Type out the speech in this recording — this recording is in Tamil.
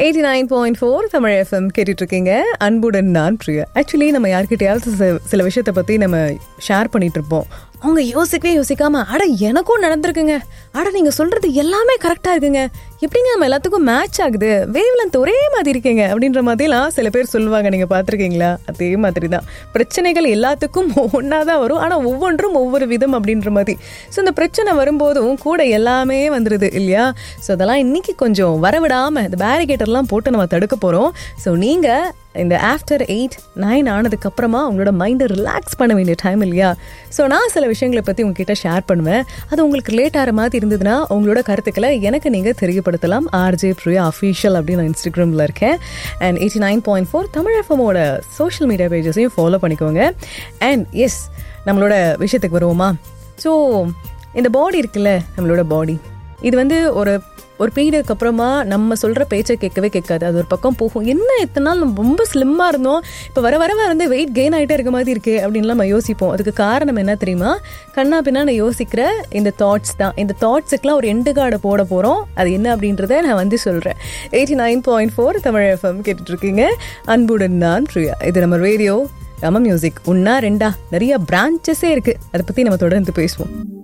eighty nine point four Tamil FM கேட்டுட்டு இருக்கீங்க அன்புடன் நான் பிரியா ஆக்சுவலி நம்ம யார்கிட்டயாவது சில- சில விஷயத்தை பற்றி நம்ம ஷேர் பண்ணிட்டு இருப்போம் அவங்க யோசிக்கவே யோசிக்காம அட எனக்கும் நடந்திருக்குங்க அட நீங்க சொல்றது எல்லாமே கரெக்டா இருக்குங்க எப்படிங்க நம்ம எல்லாத்துக்கும் மேட்ச் ஆகுது வேவ் லென்த் ஒரே மாதிரி இருக்கீங்க அப்படின்ற மாதிரிலாம் சில பேர் சொல்லுவாங்க நீங்க பார்த்துருக்கீங்களா அதே மாதிரி தான் பிரச்சனைகள் எல்லாத்துக்கும் ஒன்றா தான் வரும் ஆனால் ஒவ்வொன்றும் ஒவ்வொரு விதம் அப்படின்ற மாதிரி ஸோ இந்த பிரச்சனை வரும்போதும் கூட எல்லாமே வந்துடுது இல்லையா ஸோ அதெல்லாம் இன்னைக்கு கொஞ்சம் வரவிடாம இந்த பேரிகேட்டர்லாம் போட்டு நம்ம தடுக்க போகிறோம் ஸோ நீங்கள் இந்த ஆஃப்டர் எயிட் நைன் ஆனதுக்கு அப்புறமா உங்களோட மைண்டை ரிலாக்ஸ் பண்ண வேண்டிய டைம் இல்லையா ஸோ நான் சில விஷயங்களை பற்றி உங்ககிட்ட ஷேர் பண்ணுவேன் அது உங்களுக்கு லேட் ஆகிற மாதிரி இருந்ததுன்னா உங்களோட கருத்துக்களை எனக்கு நீங்கள் தெரியப்படுத்தலாம் ஆர்ஜே ப்ரியா அஃபீஷியல் அப்படின்னு நான் இன்ஸ்டாகிராமில் இருக்கேன் and eighty nine point four Tamil எஃப்எம்மோட சோஷியல் மீடியா பேஜஸையும் ஃபாலோ பண்ணிக்கோங்க அண்ட் எஸ் நம்மளோட விஷயத்துக்கு வருவோமா ஸோ இந்த பாடி இருக்குல்ல நம்மளோட பாடி இது வந்து ஒரு ஒரு பீரியடுக்கு அப்புறமா நம்ம சொல்கிற பேச்சை கேட்கவே கேட்காது அது ஒரு பக்கம் போகும் என்ன இத்தனை நாள் நம்ம ரொம்ப ஸ்லிம்மாக இருந்தோம் இப்போ வர வர வந்து வெயிட் கெயின் ஆகிட்டே இருக்க மாதிரி இருக்கே அப்படின்லாம் நம்ம யோசிப்போம் அதுக்கு காரணம் என்ன தெரியுமா கண்ணா பின்னா நான் யோசிக்கிற இந்த தாட்ஸ் தான் இந்த தாட்ஸுக்கெலாம் ஒரு எண்டு கார்டை போட போகிறோம் அது என்ன அப்படின்றத நான் வந்து சொல்கிறேன் eighty nine point four Tamil FM கேட்டுட்ருக்கீங்க அன்புடன் நான் பிரியா இது நம்ம ரேடியோ நம்ம மியூசிக் ஒன்னா ரெண்டா நிறைய பிரான்ச்சஸே இருக்குது அதை பற்றி நம்ம தொடர்ந்து பேசுவோம்